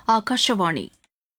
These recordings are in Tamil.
ஆகாஷவாணி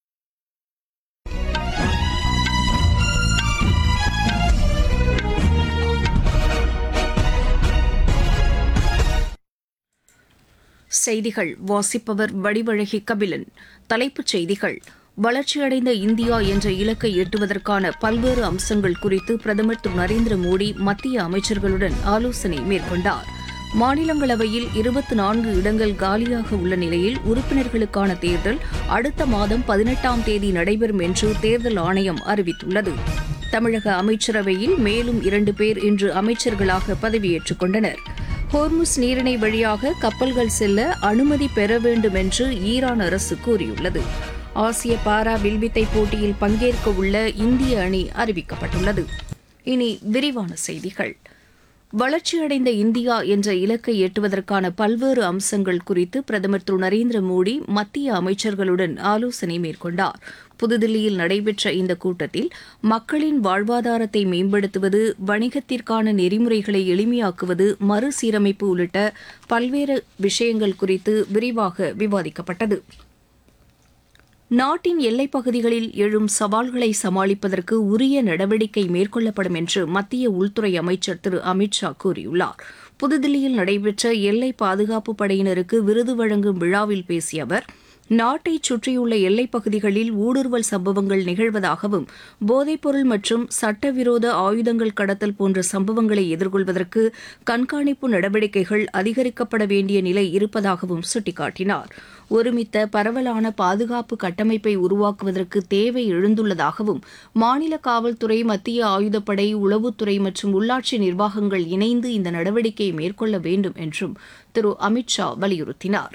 செய்திகள் வாசிப்பவர் வடிவழகி கபிலன் தலைப்புச் செய்திகள் வளர்ச்சியடைந்த இந்தியா என்ற இலக்கை எட்டுவதற்கான பல்வேறு அம்சங்கள் குறித்து பிரதமர் திரு நரேந்திர மோடி மத்திய அமைச்சர்களுடன் ஆலோசனை மேற்கொண்டார் மாநிலங்களவையில் இருபத்தி நான்கு இடங்கள் காலியாக உள்ள நிலையில் உறுப்பினர்களுக்கான தேர்தல் அடுத்த மாதம் பதினெட்டாம் தேதி நடைபெறும் என்று தேர்தல் ஆணையம் அறிவித்துள்ளது தமிழக அமைச்சரவையில் மேலும் இரண்டு பேர் இன்று அமைச்சர்களாக பதவியேற்றுக் கொண்டனர் ஹோர்முஸ் நீரிணை வழியாக கப்பல்கள் செல்ல அனுமதி பெற வேண்டும் என்று ஈரான் அரசு கூறியுள்ளது ஆசிய பாரா வில்வித்தை போட்டியில் பங்கேற்க உள்ள இந்திய அணி அறிவிக்கப்பட்டுள்ளது இனி விரிவான செய்திகள் வளர்ச்சியடைந்த இந்தியா என்ற இலக்கை எட்டுவதற்கான பல்வேறு அம்சங்கள் குறித்து பிரதமர் திரு நரேந்திர மோடி மத்திய அமைச்சர்களுடன் ஆலோசனை மேற்கொண்டார் புதுதில்லியில் நடைபெற்ற இந்த கூட்டத்தில் மக்களின் வாழ்வாதாரத்தை மேம்படுத்துவது வணிகத்திற்கான நெறிமுறைகளை எளிமையாக்குவது மறுசீரமைப்பு உள்ளிட்ட பல்வேறு விஷயங்கள் குறித்து விரிவாக விவாதிக்கப்பட்டது நாட்டின் எல்லைப் பகுதிகளில் எழும் சவால்களை சமாளிப்பதற்கு உரிய நடவடிக்கை மேற்கொள்ளப்படும் என்று மத்திய உள்துறை அமைச்சர் திரு அமித் ஷா கூறியுள்ளார் புதுதில்லியில் நடைபெற்ற எல்லை பாதுகாப்பு படையினருக்கு விருது வழங்கும் விழாவில் பேசிய அவர் நாட்டை சுற்றியுள்ள எல்லைப் பகுதிகளில் ஊடுருவல் சம்பவங்கள் நிகழ்வதாகவும் போதைப்பொருள் மற்றும் சட்டவிரோத ஆயுதங்கள் கடத்தல் போன்ற சம்பவங்களை எதிர்கொள்வதற்கு கண்காணிப்பு நடவடிக்கைகள் அதிகரிக்கப்பட வேண்டிய நிலை இருப்பதாகவும் சுட்டிக்காட்டினார் ஒருமித்த பரவலான பாதுகாப்பு கட்டமைப்பை உருவாக்குவதற்கு தேவை எழுந்துள்ளதாகவும் மாநில காவல்துறை மத்திய ஆயுதப்படை உளவுத்துறை மற்றும் உள்ளாட்சி நிர்வாகங்கள் இணைந்து இந்த நடவடிக்கையை மேற்கொள்ள வேண்டும் என்றும் திரு அமித் ஷா வலியுறுத்தினார்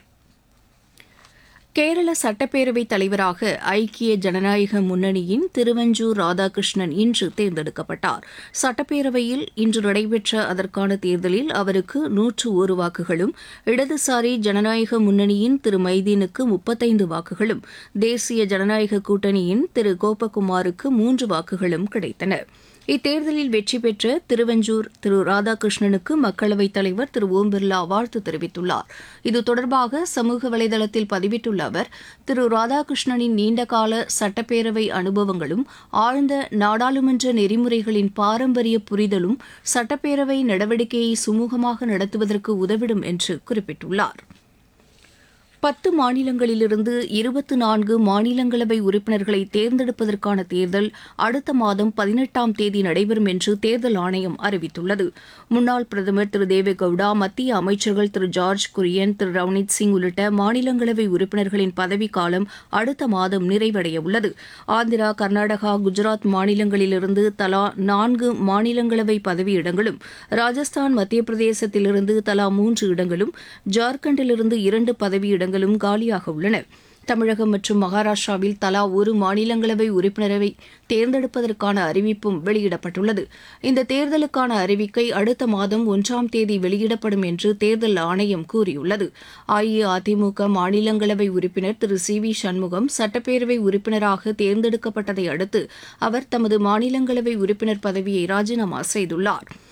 கேரள சட்டப்பேரவைத் தலைவராக ஐக்கிய ஜனநாயக முன்னணியின் திருவஞ்சூர் ராதாகிருஷ்ணன் இன்று தேர்ந்தெடுக்கப்பட்டார் சட்டப்பேரவையில் இன்று நடைபெற்ற அதற்கான தேர்தலில் அவருக்கு நூற்று ஒரு வாக்குகளும் இடதுசாரி ஜனநாயக முன்னணியின் திரு மைதீனுக்கு முப்பத்தைந்து வாக்குகளும் தேசிய ஜனநாயக கூட்டணியின் திரு கோபகுமாருக்கு மூன்று வாக்குகளும் கிடைத்தன இத்தேர்தலில் வெற்றி பெற்ற திருவஞ்சூர் திரு ராதாகிருஷ்ணனுக்கு மக்களவைத் தலைவர் திரு ஓம் பிர்லா வாழ்த்து தெரிவித்துள்ளார் இது தொடர்பாக சமூக வலைதளத்தில் பதிவிட்டுள்ள அவர் திரு ராதாகிருஷ்ணனின் நீண்டகால சட்டப்பேரவை அனுபவங்களும் ஆழ்ந்த நாடாளுமன்ற நெறிமுறைகளின் பாரம்பரிய புரிதலும் சட்டப்பேரவை நடவடிக்கையை சுமூகமாக நடத்துவதற்கு உதவிடும் என்று குறிப்பிட்டுள்ளார் பத்து மாநிலங்களிலிருந்து இருபத்து நான்கு மாநிலங்களவை உறுப்பினர்களை தேர்ந்தெடுப்பதற்கான தேர்தல் அடுத்த மாதம் பதினெட்டாம் தேதி நடைபெறும் என்று தேர்தல் ஆணையம் அறிவித்துள்ளது முன்னாள் பிரதமர் திரு தேவேகவுடா மத்திய அமைச்சர்கள் திரு ஜார்ஜ் குரியன் திரு ரவ்னித் சிங் உள்ளிட்ட மாநிலங்களவை உறுப்பினர்களின் பதவிக்காலம் அடுத்த மாதம் நிறைவடைய உள்ளது ஆந்திரா கர்நாடகா குஜராத் மாநிலங்களிலிருந்து தலா நான்கு மாநிலங்களவை பதவியிடங்களும் ராஜஸ்தான் மத்திய பிரதேசத்திலிருந்து தலா மூன்று இடங்களும் ஜார்க்கண்டிலிருந்து இரண்டு பதவியிடங்களும் இடங்களும் காலியாக உள்ளன தமிழகம் மற்றும் மகாராஷ்டிராவில் தலா ஒரு மாநிலங்களவை உறுப்பினரை தேர்ந்தெடுப்பதற்கான அறிவிப்பும் வெளியிடப்பட்டுள்ளது இந்த தேர்தலுக்கான அறிவிக்கை அடுத்த மாதம் ஒன்றாம் தேதி வெளியிடப்படும் என்று தேர்தல் ஆணையம் கூறியுள்ளது அஇஅதிமுக மாநிலங்களவை உறுப்பினர் திரு சி வி சண்முகம் சட்டப்பேரவை உறுப்பினராக தேர்ந்தெடுக்கப்பட்டதை அடுத்து அவர் தமது மாநிலங்களவை உறுப்பினர் பதவியை ராஜினாமா செய்துள்ளார்